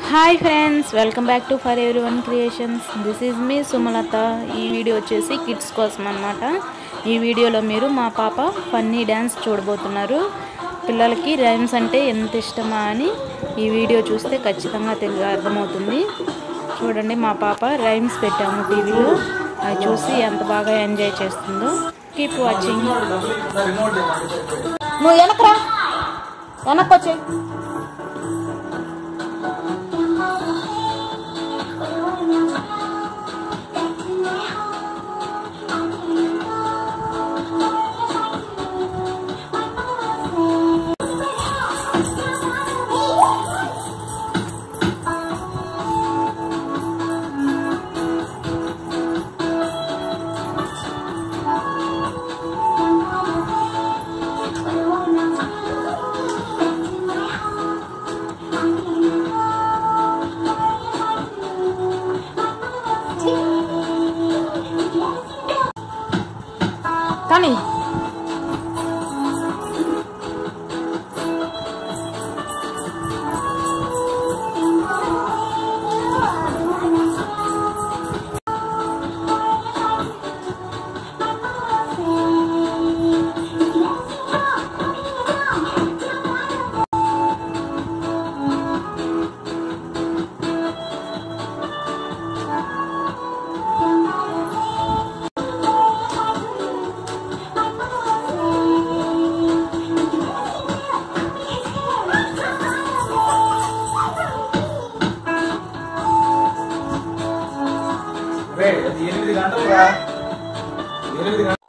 hi friends welcome back to forever one creations this is మీ సుమలత ఈ video వచ్చేసి kids కోసం అనమాట ఈ వీడియోలో మీరు మా పాప ఫన్నీ డ్యాన్స్ చూడబోతున్నారు పిల్లలకి రైమ్స్ అంటే ఎంత ఇష్టమా అని ఈ వీడియో చూస్తే ఖచ్చితంగా తెలియ అర్థమవుతుంది చూడండి మా పాప రైమ్స్ పెట్టాము టీవీలో అవి చూసి ఎంత బాగా ఎంజాయ్ చేస్తుందో కీప్ వాచింగ్ నువ్వు వెనకరా వెనక్కి వచ్చే కానీ రే, అది ఎనిమిది గంటలు రా ఎనిమిది గంటలు